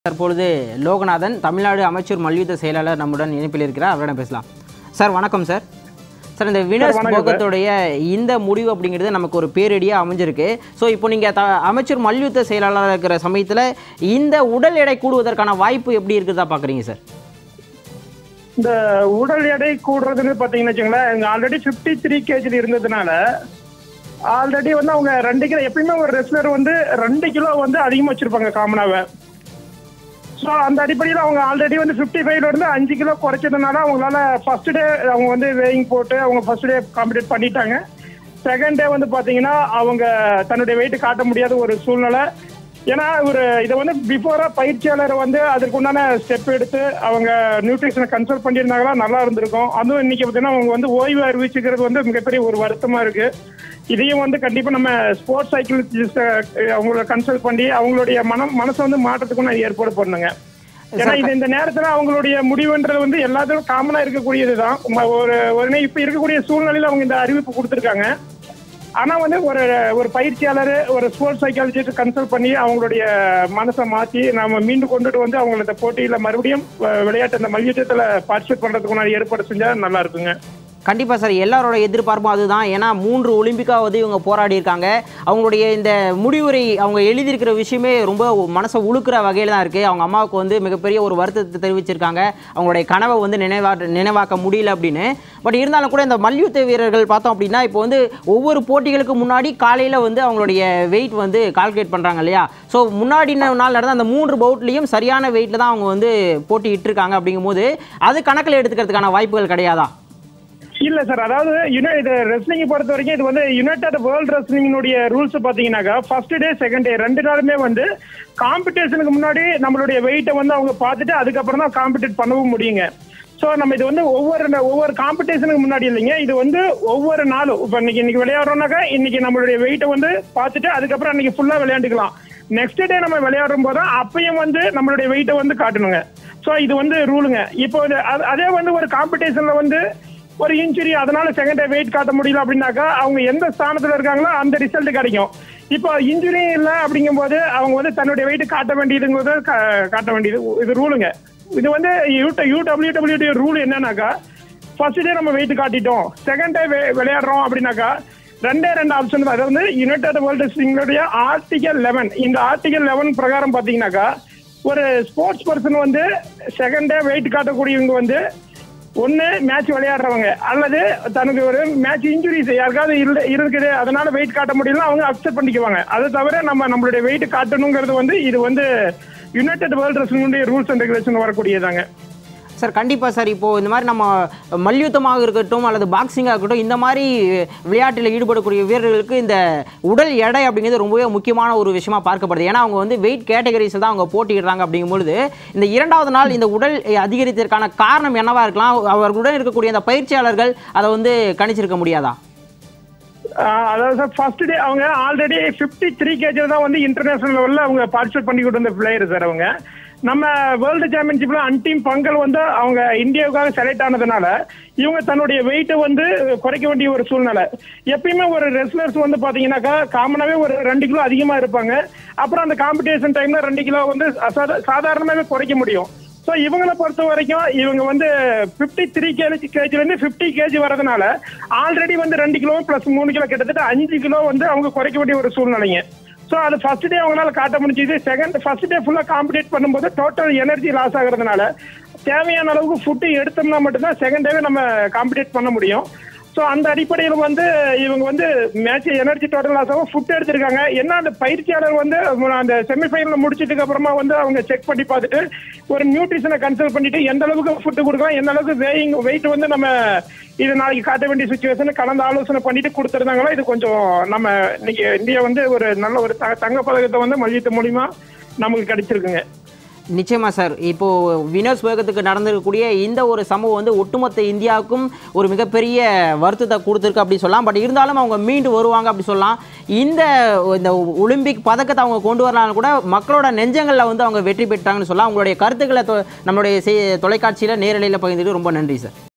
தற்பொழுது லோகநாதன் தமிழ்நாடு அமைச்சர் மல்யுத்த செயலாளர் நம்முடன் இணைப்பில் இருக்கிறார் அவரிடம் பேசலாம் சார் வணக்கம் சார் சார் இந்த வினர்ஸ் வணக்கம் சார். போகத்துடைய இந்த முடிவு அப்படிங்கிறது நமக்கு ஒரு பேரடியாக அமைஞ்சிருக்கு ஸோ இப்போ நீங்கள் த அமைச்சர் மல்யுத்த செயலாளராக இருக்கிற சமயத்தில் இந்த உடல் எடை கூடுவதற்கான வாய்ப்பு எப்படி இருக்குதா பார்க்குறீங்க சார் இந்த உடல் எடை கூடுறதுன்னு பாத்தீங்கன்னு வச்சுங்களேன் இங்க ஆல்ரெடி 53 த்ரீ கேஜி இருந்ததுனால ஆல்ரெடி வந்து அவங்க ரெண்டு கிலோ எப்பயுமே ஒரு ரெஸ்லர் வந்து ரெண்டு கிலோ வந்து அதிகமா வச்சிருப்பாங்க காமனாவை ஸோ அந்த அடிப்படையில் அவங்க ஆல்ரெடி வந்து ஃபிஃப்டி ஃபைவ்ல இருந்து அஞ்சு கிலோ குறைச்சதுனால அவங்களால ஃபர்ஸ்ட் டே அவங்க வந்து வேயிங் போட்டு அவங்க ஃபர்ஸ்ட் டே காம்படிட் பண்ணிட்டாங்க செகண்ட் டே வந்து பாத்தீங்கன்னா அவங்க தன்னுடைய வெயிட் காட்ட முடியாத ஒரு சூழ்நிலை ஏன்னா ஒரு இதை வந்து பிஃபோரா பயிற்சியாளர் வந்து அதற்கு உண்டான ஸ்டெப் எடுத்து அவங்க நியூட்ரிஷனை கன்சல்ட் பண்ணியிருந்தாங்களா நல்லா இருந்திருக்கும் அதுவும் இன்னைக்கு பார்த்தீங்கன்னா அவங்க வந்து ஓய்வு அறிவிச்சுக்கிறது வந்து மிகப்பெரிய ஒரு வருத்தமா இருக்கு இதையும் வந்து கண்டிப்பா நம்ம ஸ்போர்ட்ஸ் சைக்கிளிஸ்ட் அவங்கள கன்சல்ட் பண்ணி அவங்களுடைய மனம் மனசை வந்து மாற்றத்துக்கு நான் ஏற்பாடு பண்ணுங்க ஏன்னா இது இந்த நேரத்துல அவங்களுடைய முடிவுன்றது வந்து எல்லாத்துக்கும் காமனா இருக்கக்கூடியதுதான் ம- ஒரு ஒரு இப்ப இருக்கக்கூடிய சூழ்நிலையில அவங்க இந்த அறிவிப்பு கொடுத்திருக்காங்க ஆனா வந்து ஒரு ஒரு பயிற்சியாளர் ஒரு ஸ்போர்ட்ஸ் சைக்காலஜிஸ்ட் கன்சல்ட் பண்ணி அவங்களுடைய மனசை மாத்தி நாம மீண்டும் கொண்டுட்டு வந்து அவங்க இந்த போட்டியில மறுபடியும் அஹ், விளையாட்டு இந்த மல்யுத்தத்துல பார்ட்டிசிபேட் பண்றதுக்கு முன்னாடி ஏற்பாடு செஞ்சா நல்லா இருக்குங்க கண்டிப்பாக சார் எல்லாரோட எதிர்பார்ப்பும் அதுதான் ஏன்னா மூன்று ஒலிம்பிக்காவது இவங்க போராடி இருக்காங்க அவங்களுடைய இந்த முடிவுரை அவங்க எழுதியிருக்கிற விஷயமே ரொம்ப மனசை உழுக்கிற வகையில் தான் இருக்குது அவங்க அம்மாவுக்கு வந்து மிகப்பெரிய ஒரு வருத்தத்தை தெரிவிச்சிருக்காங்க அவங்களுடைய கனவை வந்து நினைவா நினைவாக்க முடியல அப்படின்னு பட் இருந்தாலும் கூட இந்த மல்யுத்த வீரர்கள் பார்த்தோம் அப்படின்னா இப்போ வந்து ஒவ்வொரு போட்டிகளுக்கு முன்னாடி காலையில் வந்து அவங்களுடைய வெயிட் வந்து கால்குலேட் பண்ணுறாங்க இல்லையா ஸோ முன்னாடி நாள் நடந்த அந்த மூன்று பவுட்லேயும் சரியான வெயிட்டில் தான் அவங்க வந்து போட்டி இட்டிருக்காங்க அப்படிங்கும்போது அது கணக்கில் எடுத்துக்கிறதுக்கான வாய்ப்புகள் கிடையாதா இல்ல சார் அதாவது யுனை இது ரெஸ்லிங் பொறுத்த வரைக்கும் இது வந்து யுனைடெட் வேர்ல்ட் ரெஸ்லிங்கினுடைய ரூல்ஸ் பாத்தீங்கன்னாக்கா ஃபர்ஸ்ட் டே செகண்ட் டே ரெண்டு நாளுமே வந்து காம்படிஷனுக்கு முன்னாடி நம்மளுடைய வெயிட்டை வந்து அவங்க பார்த்துட்டு அதுக்கப்புறம் தான் காம்படிட் பண்ணவும் முடியுங்க ஸோ நம்ம இது வந்து ஒவ்வொரு ஒவ்வொரு காம்படிஷனுக்கு முன்னாடி இல்லைங்க இது வந்து ஒவ்வொரு நாளும் இப்போ இன்னைக்கு இன்னைக்கு விளையாடுறோம்னாக்கா இன்னைக்கு நம்மளுடைய வெயிட்டை வந்து பார்த்துட்டு அதுக்கப்புறம் அன்னைக்கு ஃபுல்லா விளையாண்டுக்கலாம் நெக்ஸ்ட் டே நம்ம விளையாடும் போது அப்பயும் வந்து நம்மளுடைய வெயிட்டை வந்து காட்டணுங்க ஸோ இது வந்து ரூலுங்க இப்போ இது- அது- அதே வந்து ஒரு காம்படிஷன்ல வந்து ஒரு இன்ஜுரி அதனால செகண்ட் டே வெயிட் காட்ட முடியல அப்படின்னாக்கா அவங்க எந்த ஸ்தானத்துல இருக்காங்களோ அந்த ரிசல்ட் கிடைக்கும் இப்போ இன்ஜுரி இல்லை அப்படிங்கும்போது அவங்க வந்து தன்னுடைய வெயிட் காட்ட வேண்டியதுங்கிறது கா- காட்ட வேண்டியது இது ரூலுங்க இது வந்து யூ யூடபிள்யூடபிள்யூடி ரூல் என்னன்னாக்கா ஃபர்ஸ்ட் டே நம்ம வெயிட் காட்டிட்டோம் செகண்ட் டே விளையாடுறோம் அப்படின்னாக்கா ரெண்டே ரெண்டு ஆப்ஷன் தான் அதாவது யுனைடெட் வேர்ல்டு ரெஸ்லிங்களுடைய ஆர்டிகல் லெவன் இந்த ஆர்டிகல் லெவன் பிரகாரம் பார்த்தீங்கன்னாக்கா ஒரு ஸ்போர்ட்ஸ் பர்சன் வந்து செகண்ட் டே வெயிட் காட்டக்கூடியவங்க வந்து ஒண்ணு மேட்ச் விளையாடுறவங்க அல்லது தனக்கு ஒரு மேட்ச் இன்ஜுரிஸ் யாருக்காவது இல்ல- இருக்குது அதனால வெயிட் காட்ட முடியல அவங்க அக்செப்ட் பண்ணிக்குவாங்க அதை தவிர நம்ம நம்மளுடைய வெயிட் காட்டணுங்கிறது வந்து இது வந்து யுனைடெட் வேர்ல்ட் ரெஸ்லிங்குடைய ரூல்ஸ் அண்ட் ரெகுலேஷன் வரக்கூடியதாங்க சார் கண்டிப்பாக சார் இப்போது இந்த மாதிரி நம்ம மல்யுத்தமாக இருக்கட்டும் அல்லது பாக்ஸிங்காக இருக்கட்டும் இந்த மாதிரி விளையாட்டில் ஈடுபடக்கூடிய வீரர்களுக்கு இந்த உடல் எடை அப்படிங்கிறது ரொம்பவே முக்கியமான ஒரு விஷயமா பார்க்கப்படுது ஏன்னா அவங்க வந்து வெயிட் கேட்டகரிஸில் தான் அவங்க போட்டியிடுறாங்க அப்படிங்கும்பொழுது இந்த இரண்டாவது நாள் இந்த உடல் அதிகரித்ததற்கான காரணம் என்னவா இருக்கலாம் அவர்களுடன் இருக்கக்கூடிய அந்த பயிற்சியாளர்கள் அதை வந்து கணிச்சிருக்க முடியாதா ஆஹ் அதாவது சார் ஃபர்ஸ்ட் டே அவங்க ஆல்ரெடி 53 த்ரீ கேஜில் தான் வந்து இன்டர்நேஷனல் லெவலில் அவங்க பார்ட்டிசிபேட் பண்ணிக்கிட்டு இருந்த பிளேயர் சார் அவங்க நம்ம வேர்ல்டு சாம்பியன்ஷிப்ல அன்டீம் பங்கல் வந்து அவங்க இந்தியாவுக்காக செலக்ட் ஆனதுனால இவங்க தன்னுடைய வெயிட்டை வந்து குறைக்க வேண்டிய ஒரு சூழ்நிலை எப்பயுமே ஒரு ரெஸ்லர்ஸ் வந்து பாத்தீங்கன்னாக்கா காமனாவே ஒரு ரெண்டு கிலோ அதிகமா இருப்பாங்க அப்புறம் அந்த காம்படிஷன் டைம்ல ரெண்டு கிலோ வந்து அசாத- சாதாரணமாவே குறைக்க முடியும் ஸோ இவங்களை பொறுத்த வரைக்கும் இவங்க வந்து 53 த்ரீ கேஜி கேஜிலேருந்து ஃபிஃப்டி கேஜி வரதுனால ஆல்ரெடி வந்து ரெண்டு கிலோ ப்ளஸ் மூணு கிலோ கிட்டத்தட்ட அஞ்சு கிலோ வந்து அவங்க குறைக்க வேண்டிய ஒரு சூழ்நிலைங்க ஸோ அது ஃபர்ஸ்ட் டே அவங்களால காட்ட முடிஞ்சது செகண்ட் ஃபர்ஸ்ட் டே ஃபுல்லாக காம்படிட் பண்ணும்போது டோட்டல் எனர்ஜி லாஸ் ஆகுறதுனால தேவையான அளவுக்கு ஃபுட்டு எடுத்தோம்னா மட்டும்தான் செகண்ட் டேவே நம்ம காம்படிட் பண்ண முடியும் ஸோ அந்த அடிப்படையில் வந்து இவங்க வந்து மேட்ச் எனர்ஜி டோட்டல் லாஸ் ஆகும் ஃபுட் எடுத்திருக்காங்க என்ன அந்த பயிற்சியாளர் வந்து அந்த செமிஃபைனல் முடிச்சதுக்கு அப்புறமா வந்து அவங்க செக் பண்ணி பார்த்துட்டு ஒரு நியூட்ரிஷனை கன்சல்ட் பண்ணிட்டு எந்த அளவுக்கு ஃபுட்டு கொடுக்கலாம் எந்த அளவுக்கு வேயிங் வெயிட் வந்து நம்ம இது நாளைக்கு காட்ட வேண்டிய சுச்சுவேஷன் கலந்து ஆலோசனை பண்ணிட்டு கொடுத்துருந்தாங்களா இது கொஞ்சம் நம்ம இன்னைக்கு இந்தியா வந்து ஒரு நல்ல ஒரு த- தங்க பதக்கத்தை வந்து மல்யுத்த மூலியமா நமக்கு கிடைச்சிருக்குங்க நிச்சயமா சார் இப்போ வினோஸ் வேகத்துக்கு நடந்திருக்கக்கூடிய இந்த ஒரு சம்பவம் வந்து ஒட்டுமொத்த இந்தியாவுக்கும் ஒரு மிகப்பெரிய வருத்தத்தை கொடுத்துருக்கு அப்படி சொல்லலாம் பட் இருந்தாலும் அவங்க மீண்டு வருவாங்க அப்படி சொல்லலாம் இந்த இந்த ஒலிம்பிக் பதக்கத்தை அவங்க கொண்டு வரலாம் கூட மக்களோட நெஞ்சங்களில் வந்து அவங்க வெற்றி பெற்றாங்கன்னு சொல்லலாம் அவங்களுடைய கருத்துக்களை தொ- நம்மளுடைய செய்- தொலைக்காட்சியில் நேரலையில் பகிர்ந்துட்டு ரொம்ப நன்றி சார்